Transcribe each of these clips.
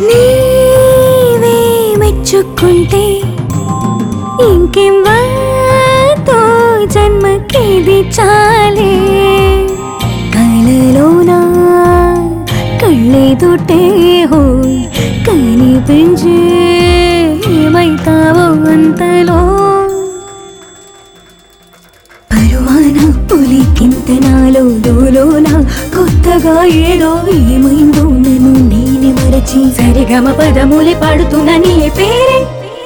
నీవే మెచ్చుకుంటే ఇంకేం వాతో జన్మకేది చాలే కలలోనా కళ్ళెదుటే హోయ్ కనిపించే ఏమైతావో అంతలో పరువాన పులికింత నాలో లోలోన కొత్తగా ఏదో ఏమైందో నన్ను నేనే మరచి సరిగమ పదములే పాడుతున్న నీ పేరే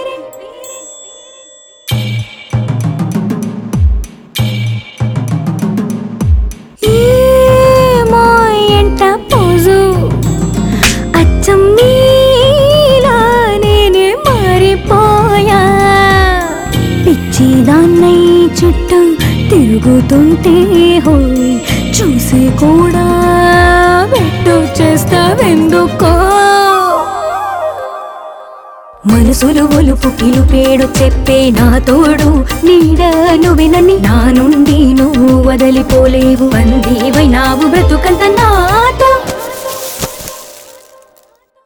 ఏమో ఎంట పోజు అచ్చం నీలా నేనే మారిపోయా పిచ్చిదాన్నై చుట్టూ తిరుగుతుంటే హోయ్ చూసి కూడా పెట్టు చేస్తావెందుకో మనసులు ఒలుపు పేడు చెప్పే నా తోడు నీడ నువ్వెనని నా నుండి నువ్వు వదలిపోలేవు బందీవైనావు బ్రతుకంత నా